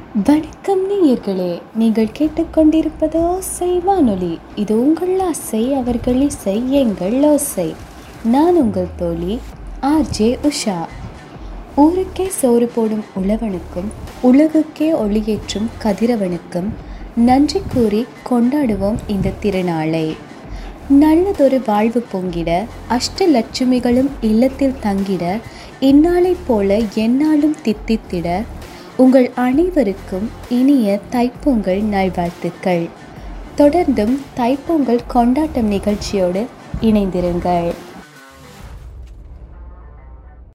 வணக்கம் நேயர்களே நீங்கள் கேட்டுக்கொண்டிருப்பது ஓசை வானொலி இது உங்கள் ஆசை அவர்கள் இசை எங்கள் ஓசை நான் உங்கள் தோழி ஆர்ஜே உஷா ஊருக்கே சோறு போடும் உழவனுக்கும் உலகுக்கே ஒளியேற்றும் கதிரவனுக்கும் நன்றி கூறி கொண்டாடுவோம் இந்த திருநாளை நல்லதொரு வாழ்வு பொங்கிட அஷ்டலட்சுமிகளும் இல்லத்தில் தங்கிட இந்நாளைப் போல எந்நாளும் தித்தித்திட உங்கள் அனைவருக்கும் இனிய தைப்பொங்கல் நல்வாழ்த்துக்கள் தொடர்ந்தும் தைப்பொங்கல் கொண்டாட்டம் நிகழ்ச்சியோடு இணைந்திருங்கள்